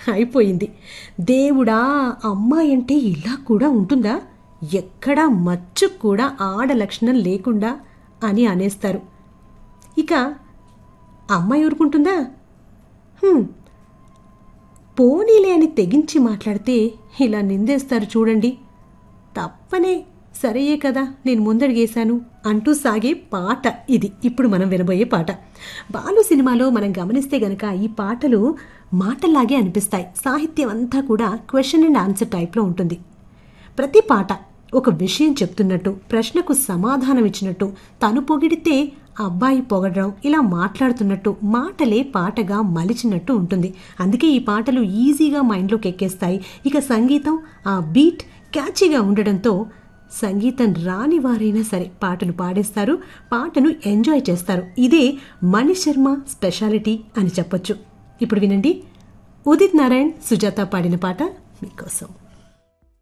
అయిపోయింది దేవుడా అమ్మాయి అంటే ఇలా కూడా ఉంటుందా ఎక్కడా మచ్చు కూడా ఆడ లక్షణం లేకుండా అని అనేస్తారు ఇక అమ్మాయి ఊరుకుంటుందా హ్మ్, పోనీలే అని తెగించి మాట్లాడితే ఇలా నిందేస్తారు చూడండి తప్పనే సరియే కదా నేను ముందడిగేశాను అంటూ సాగే పాట ఇది ఇప్పుడు మనం వినబోయే పాట బాలు సినిమాలో మనం గమనిస్తే గనక ఈ పాటలు మాటల్లాగే అనిపిస్తాయి సాహిత్యం అంతా కూడా క్వశ్చన్ అండ్ ఆన్సర్ టైప్లో ఉంటుంది ప్రతి పాట ఒక విషయం చెప్తున్నట్టు ప్రశ్నకు సమాధానం ఇచ్చినట్టు తను పొగిడితే అబ్బాయి పొగడడం ఇలా మాట్లాడుతున్నట్టు మాటలే పాటగా మలిచినట్టు ఉంటుంది అందుకే ఈ పాటలు ఈజీగా మైండ్లోకి ఎక్కేస్తాయి ఇక సంగీతం ఆ బీట్ క్యాచీగా ఉండడంతో సంగీతం రాని వారైనా సరే పాటను పాడేస్తారు పాటను ఎంజాయ్ చేస్తారు ఇదే మణి శర్మ స్పెషాలిటీ అని చెప్పొచ్చు ఇప్పుడు వినండి ఉదిత్ నారాయణ్ సుజాత పాడిన పాట మీకోసం